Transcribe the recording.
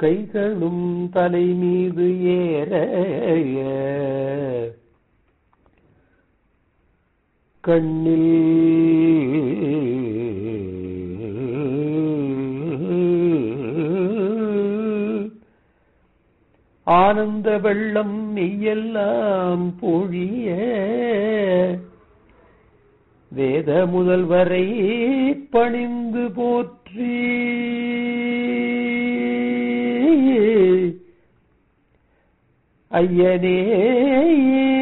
கைகளும் தலை மீது ஏற கண்ணில் ஆனந்த வெள்ளம் மெய்யெல்லாம் பொழிய வேத முதல்வரை பணிந்து போற்றி ஐயனே